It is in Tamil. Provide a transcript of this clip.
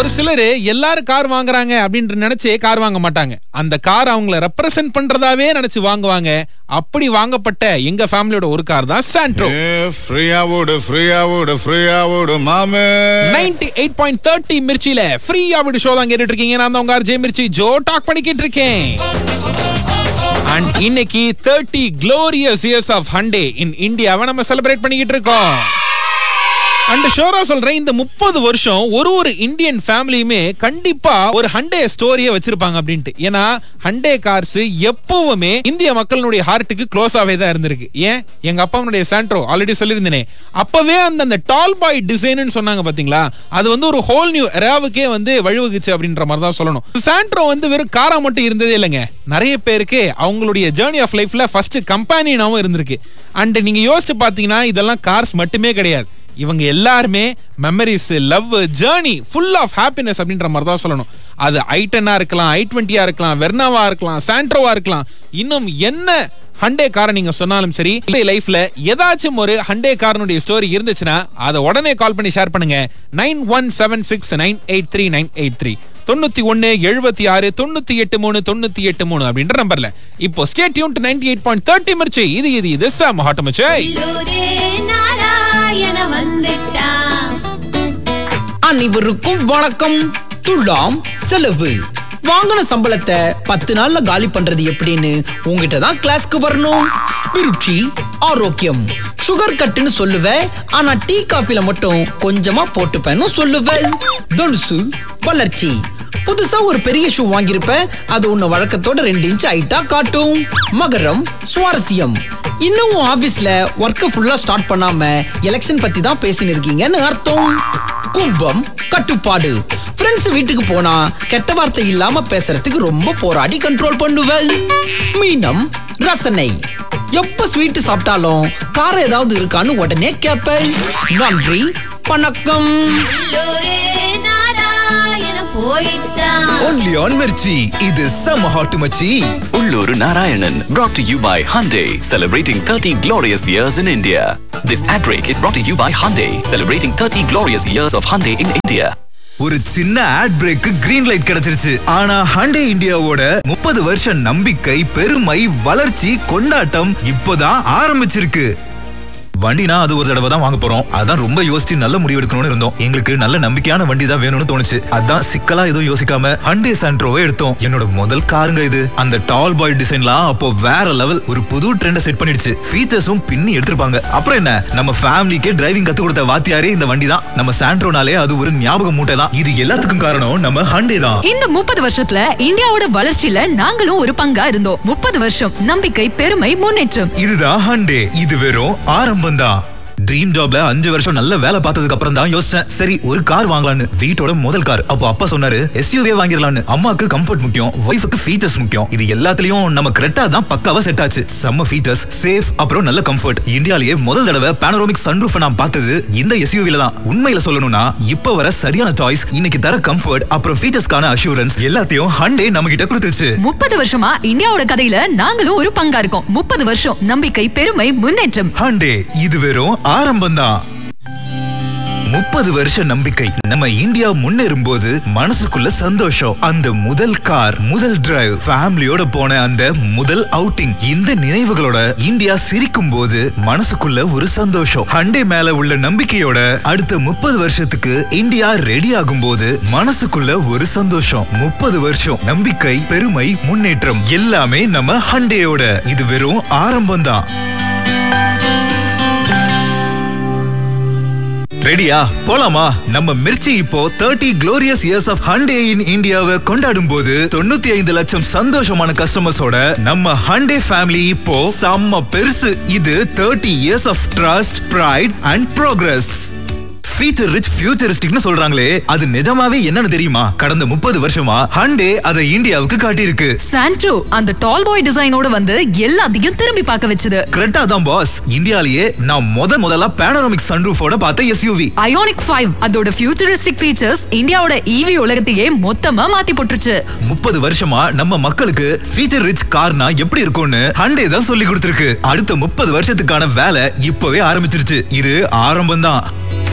ஒரு சிலர் எல்லாரும் கார் வாங்குறாங்க அப்படின்னு நினைச்சு கார் வாங்க மாட்டாங்க அந்த கார் அவங்கள ரெப்ரசென்ட் பண்றதாவே நினைச்சு வாங்குவாங்க அப்படி வாங்கப்பட்ட எங்க ஃபேமிலியோட ஒரு கார் தான் சாண்ட்ரோ ஃப்ரீயா ஓடு ஃப்ரீயா ஓடு ஃப்ரீயா ஓடு மாமே நைன்டி எயிட் பாயிண்ட் தேர்ட்டி மிர்ச்சியில ஃப்ரீயா விடு ஷோ தான் கேட்டுட்டு இருக்கீங்க நான் தான் உங்க ஆர்ஜே மிர்ச்சி ஜோ டாக் பண்ணிக்கிட்டு இருக்கேன் அண்ட் இன்னைக்கு thirty glorious years of Hyundai in இந்தியாவை நம்ம செலிப்ரேட் பண்ணிக்கிட்டு இருக்கோம் அண்ட் ஷோரா சொல்றேன் இந்த முப்பது வருஷம் ஒரு ஒரு இந்தியன் ஃபேமிலியுமே கண்டிப்பா ஒரு ஹண்டே ஸ்டோரியை வச்சிருப்பாங்க அப்படின்ட்டு ஏன்னா ஹண்டே கார்ஸ் எப்பவுமே இந்திய மக்களுடைய ஹார்ட்டுக்கு க்ளோஸாவே தான் இருந்திருக்கு ஏன் எங்க அப்பாவுடைய சாண்ட்ரோ ஆல்ரெடி சொல்லியிருந்தேனே அப்பவே அந்த அந்த டால் பாய் டிசைன்னு சொன்னாங்க பாத்தீங்களா அது வந்து ஒரு ஹோல் நியூ எராவுக்கே வந்து வழிவகுச்சு அப்படின்ற மாதிரி தான் சொல்லணும் சாண்ட்ரோ வந்து வெறும் காரா மட்டும் இருந்ததே இல்லைங்க நிறைய பேருக்கு அவங்களுடைய ஜேர்னி ஆஃப் லைஃப்ல ஃபர்ஸ்ட் கம்பெனினாவும் இருந்திருக்கு அண்ட் நீங்க யோசிச்சு பாத்தீங்கன்னா இதெல்லாம் கார்ஸ் மட்டுமே கிடையாது இவங்க எல்லாருமே memories love journey full of happiness அப்படின்ற மாதிரி தான் சொல்லணும் அது ஐ டென்னா இருக்கலாம் ஐ டுவெண்ட்டியா இருக்கலாம் வெர்னாவா இருக்கலாம் சாண்ட்ரோவா இருக்கலாம் இன்னும் என்ன ஹண்டே காரை நீங்க சொன்னாலும் சரி லைஃப்ல ஏதாச்சும் ஒரு ஹண்டே காரனுடைய ஸ்டோரி இருந்துச்சுன்னா அதை உடனே கால் பண்ணி ஷேர் பண்ணுங்க nine one seven six nine eight three nine eight three தொண்ணூத்தி ஒன்னு எழுபத்தி ஆறு தொண்ணூத்தி எட்டு மூணு தொண்ணூத்தி எட்டு மூணு அப்படின்ற நம்பர்ல இப்போ ஸ்டேட் யூன் ninety eight point thirty Mirchi இது இது இது சாம் ஹாட்டமிச்சை இல்லூரே நாராயண வந்துட்டான் அனைவருக்கும் வணக்கம் துலாம் செலவு வாங்கின சம்பளத்தை பத்து நாள்ல காலி பண்றது எப்படின்னு உங்ககிட்ட தான் கிளாஸ்க்கு வரணும் விருட்சி ஆரோக்கியம் சுகர் கட்டுன்னு சொல்லுவேன் ஆனா டீ காஃபில மட்டும் கொஞ்சமா போட்டுப்பேன்னு சொல்லுவேன் தனுசு வளர்ச்சி புதுசா ஒரு பெரிய ஷூ வாங்கியிருப்ப அது உன்னை வழக்கத்தோட ரெண்டு இன்ச் ஹைட்டா காட்டும் மகரம் சுவாரஸ்யம் இன்னும் உன் ஆபீஸ்ல ஒர்க்க ஃபுல்லா ஸ்டார்ட் பண்ணாம எலெக்ஷன் பத்தி தான் பேசின்னு இருக்கீங்கன்னு அர்த்தம் கும்பம் கட்டுப்பாடு ஃப்ரெண்ட்ஸ் வீட்டுக்கு போனா கெட்ட வார்த்தை இல்லாம பேசுறதுக்கு ரொம்ப போராடி கண்ட்ரோல் பண்ணுவேன் மீனம் ரசனை எப்ப ஸ்வீட் சாப்பிட்டாலும் காரம் ஏதாவது இருக்கான்னு உடனே கேட்பேன் நன்றி வணக்கம் இல்லூரே நாராயண போயிட்டான் Only on Mirchi. இது செம்ம ஹாட் மச்சி Ullur Narayanan, brought to you by Hyundai, celebrating 30 glorious years in India. This ad break is brought to you by Hyundai, celebrating 30 glorious years of Hyundai in India. ஒரு சின்ன ஆட் பிரேக்கு கிரீன் லைட் கிடைச்சிருச்சு ஆனா ஹண்டே இந்தியாவோட முப்பது வருஷம் நம்பிக்கை பெருமை வளர்ச்சி கொண்டாட்டம் இப்போதான் ஆரம்பிச்சிருக்கு வண்டினா அது ஒரு தடவை தான் வாங்க போறோம் அதான் ரொம்ப யோசிச்சு நல்ல முடிவு எடுக்கணும்னு இருந்தோம் எங்களுக்கு நல்ல நம்பிக்கையான வண்டி தான் வேணும்னு தோணுச்சு அதான் சிக்கலா எதுவும் யோசிக்காம ஹண்டே சாண்ட்ரோவை எடுத்தோம் என்னோட முதல் காருங்க இது அந்த டால் பாய் டிசைன்லாம் அப்போ வேற லெவல் ஒரு புது ட்ரெண்ட செட் பண்ணிடுச்சு ஃபீச்சர்ஸும் பின்னி எடுத்திருப்பாங்க அப்புறம் என்ன நம்ம ஃபேமிலிக்கே டிரைவிங் கத்து கொடுத்த வாத்தியாரே இந்த வண்டி தான் நம்ம சாண்ட்ரோனாலே அது ஒரு ஞாபக மூட்டை தான் இது எல்லாத்துக்கும் காரணம் நம்ம ஹண்டே தான் இந்த முப்பது வருஷத்துல இந்தியாவோட வளர்ச்சியில நாங்களும் ஒரு பங்கா இருந்தோம் முப்பது வருஷம் நம்பிக்கை பெருமை முன்னேற்றம் இதுதான் ஹண்டே இது வெறும் ஆரம்பம் தான் ட்ரீம் ஜாப்ல அஞ்சு வருஷம் நல்ல வேலை பார்த்ததுக்கு அப்புறம் தான் யோசிச்சேன் சரி ஒரு கார் வாங்கலாம்னு வீட்டோட முதல் கார் அப்போ அப்பா சொன்னாரு எஸ்யூவே வாங்கிடலாம்னு அம்மாக்கு கம்ஃபர்ட் முக்கியம் ஒய்ஃபுக்கு ஃபீச்சர்ஸ் முக்கியம் இது எல்லாத்துலயும் நம்ம கரெக்டா தான் பக்காவா செட் ஆச்சு செம்ம ஃபீச்சர்ஸ் சேஃப் அப்புறம் நல்ல கம்ஃபர்ட் இந்தியாலயே முதல் தடவை பேனரோமிக் சன்ரூஃப் நான் பார்த்தது இந்த எஸ்யூவில தான் உண்மையில சொல்லணும்னா இப்ப வர சரியான சாய்ஸ் இன்னைக்கு தர கம்ஃபர்ட் அப்புறம் ஃபீச்சர்ஸ்க்கான அஷூரன்ஸ் எல்லாத்தையும் ஹண்டே நம்ம கிட்ட கொடுத்துருச்சு முப்பது வருஷமா இந்தியாவோட கதையில நாங்களும் ஒரு பங்கா இருக்கோம் முப்பது வருஷம் நம்பிக்கை பெருமை முன்னேற்றம் ஹண்டே இது வெறும் ஆரம்பம்தான் முப்பது வருஷ நம்பிக்கை நம்ம இந்தியா முன்னேறும் போது மனசுக்குள்ள சந்தோஷம் அந்த முதல் கார் முதல் டிரைவ் ஃபேமிலியோட போன அந்த முதல் அவுட்டிங் இந்த நினைவுகளோட இந்தியா சிரிக்கும் போது மனசுக்குள்ள ஒரு சந்தோஷம் ஹண்டே மேல உள்ள நம்பிக்கையோட அடுத்த முப்பது வருஷத்துக்கு இந்தியா ரெடி ஆகும் போது மனசுக்குள்ள ஒரு சந்தோஷம் முப்பது வருஷம் நம்பிக்கை பெருமை முன்னேற்றம் எல்லாமே நம்ம ஹண்டேயோட இது வெறும் ஆரம்பம் தான் ரெடியா போலாமா நம்ம மிர்ச்சி இப்போ thirty glorious years of Hyundai in இந்தியாவை கொண்டாடும் போது தொண்ணூத்தி ஐந்து லட்சம் சந்தோஷமான கஸ்டமர்ஸோட நம்ம ஹண்டே ஃபேமிலி இப்போ செம்ம பெருசு இது thirty years of trust pride and progress feature rich ஃபியூச்சரிஸ்டிக்னு சொல்றாங்களே அது நிஜமாவே என்னன்னு தெரியுமா கடந்த முப்பது வருஷமா ஹண்டே அதை இந்தியாவுக்கு காட்டியிருக்கு சாண்ட்ரோ அந்த டால் பாய் டிசைனோட வந்து எல்லாத்தையும் திரும்பி பார்க்க வச்சது கரெக்டா தான் பாஸ் இந்தியாலயே நான் முத முதல்ல பேனரோமிக் சன்ரூஃபோட பார்த்த எஸ்யூவி அயோனிக் ஃபைவ் அதோட ஃபியூச்சரிஸ்டிக் ஃபீச்சர்ஸ் இந்தியாவோட ஈவி உலகத்தையே மொத்தமா மாத்தி போட்டுருச்சு முப்பது வருஷமா நம்ம மக்களுக்கு ஃபீச்சர் ரிச் கார்னா எப்படி இருக்கும்னு ஹண்டே தான் சொல்லி கொடுத்திருக்கு அடுத்த முப்பது வருஷத்துக்கான வேலை இப்பவே ஆரம்பிச்சிருச்சு இது ஆரம்பம் தான்